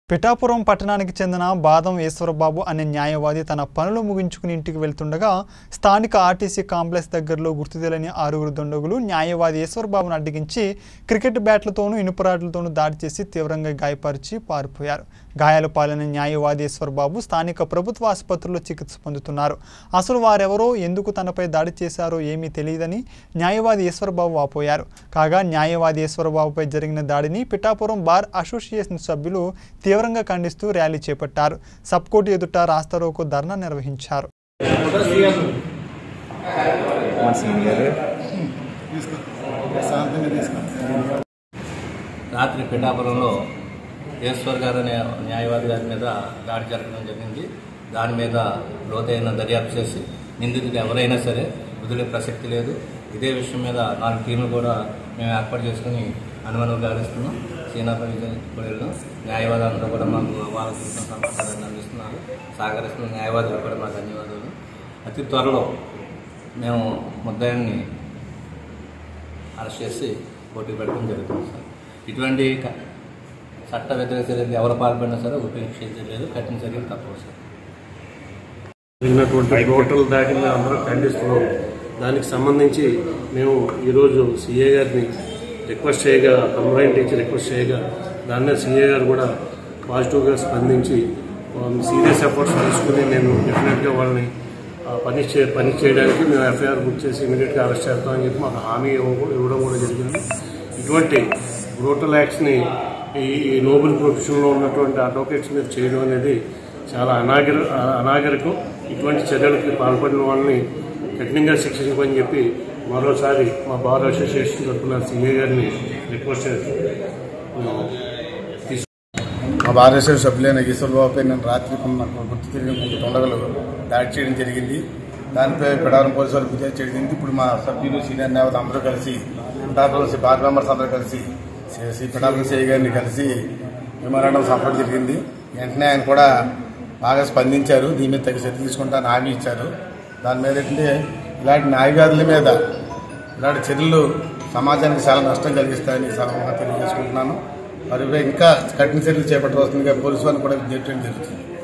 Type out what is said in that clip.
పిఠాపురం పట్టణానికి చెందిన బాదం ఈశ్వరబాబు అనే న్యాయవాది తన పనులు ముగించుకుని ఇంటికి వెళ్తుండగా స్థానిక ఆర్టీసీ కాంప్లెక్స్ దగ్గరలో గుర్తు తెలియని ఆరుగురు దుండగులు న్యాయవాది ఈశ్వరబాబును అడ్డగించి క్రికెట్ బ్యాట్లతోనూ ఇనుపరాట్లతోనూ దాడి చేసి తీవ్రంగా గాయపరిచి పారిపోయారు గాయాల పాలైన న్యాయవాది ఈశ్వరబాబు స్థానిక ప్రభుత్వ ఆసుపత్రిలో చికిత్స పొందుతున్నారు అసలు వారెవరో ఎందుకు తనపై దాడి చేశారో ఏమీ తెలియదని న్యాయవాది ఈశ్వరబాబు వాపోయారు కాగా న్యాయవాది ఈశ్వరబాబుపై జరిగిన దాడిని పిఠాపురం బార్ అసోసియేషన్ సభ్యులు తీవ్రంగా ఖండిస్తూ ర్యాలీ చేపట్టారు సబ్కోర్టు ఎదుట రాస్తారోకో ధర్నా నిర్వహించారు రాత్రి పిఠాపురంలో ఈశ్వర్ గారు అనే న్యాయవాది గారి మీద దాడి జరగడం జరిగింది దాని మీద లోతైన దర్యాప్తు చేసి నిందితులు ఎవరైనా సరే వదిలే ప్రసక్తి లేదు ఇదే విషయం మీద నాలుగు టీంలు కూడా మేము ఏర్పాటు చేసుకుని అనుమానం గావిస్తున్నాం సీనాపల్లిలో న్యాయవాది అందరూ కూడా మాకు వాళ్ళకి ఇచ్చిన సమాచారాన్ని అందిస్తున్నారు సహకరిస్తున్న న్యాయవాదులు కూడా మా ధన్యవాదాలు అతి త్వరలో మేము ముద్దాయిని అరెస్ట్ చేసి పోటీ పెట్టడం జరుగుతుంది సార్ ఇటువంటి క- చట్ట వ్యతిరేక చర్యలు ఎవరు పాల్పడినా సరే ఉపేక్షించలేదు కఠిన చర్యలు తప్పవు సార్ జరిగినటువంటి హోటల్ దాడిని అందరూ ఖండిస్తున్నాం దానికి సంబంధించి మేము ఈరోజు సీఏ గారిని రిక్వెస్ట్ చేయగా కంప్లైంట్ ఇచ్చి రిక్వెస్ట్ చేయగా దాన్నే సీఏ గారు కూడా పాజిటివ్గా స్పందించి సీరియస్ ఎఫర్ట్స్ తీసుకుని నేను డెఫినెట్గా వాళ్ళని ఆ, పని చే పని చేయడానికి మేము ఎఫ్ఐఆర్ బుక్ చేసి ఇమీడియట్గా అరెస్ట్ చేస్తామని చెప్పి మాకు హామీ ఇవ్వ- ఇవ్వడం కూడా జరిగింది ఇటువంటి బ్రూటల్ యాక్ట్స్ని ఈ ఈ నోబెల్ ప్రొఫెషన్లో ఉన్నటువంటి అడ్వకేట్స్ మీద చేయడం అనేది చాలా అనాగర అనాగరికం ఇటువంటి చర్యలకు పాల్పడిన వాళ్ళని కఠినంగా శిక్షించమని చెప్పి మరోసారి మా బార్ అసోసియేషన్ తరఫున సీఏ గారిని రిక్వెస్ట్ చేస్తున్నాం మా భారతదేశ సభ్యులైన ఈశ్వరబాబుపై నేను రాత్రి కొన్ని గుర్తు తిరిగిన కొన్ని దొండగలు దాడి చేయడం జరిగింది దానిపై పిడారం పోలీసు వారికి ఫిర్యాదు చేయడం జరిగింది ఇప్పుడు మా సభ్యులు సీనియర్ న్యాయవాది అందరూ కలిసి పిఠాపురం బార్ మెంబర్స్ అందరూ కలిసి సి పిఠాపురం సిఐ గారిని కలిసి మెమోరాండం సంపడం జరిగింది వెంటనే ఆయన కూడా బాగా స్పందించారు దీని మీద తగిన చర్య తీసుకుంటాను హామీ ఇచ్చారు దాని మీద ఏంటంటే ఇలాంటి న్యాయవాదుల మీద ఇలాంటి చర్యలు సమాజానికి చాలా నష్టం కలిగిస్తాయని ఈ సందర్భంగా తెలియజేసుకుంటున్నాను మరి ఇంకా కఠిన చర్యలు చేపట్టవలసిందిగా పోలీసు వారిని కూడా విజ్ఞప్తి చేయడం జరుగుతుంది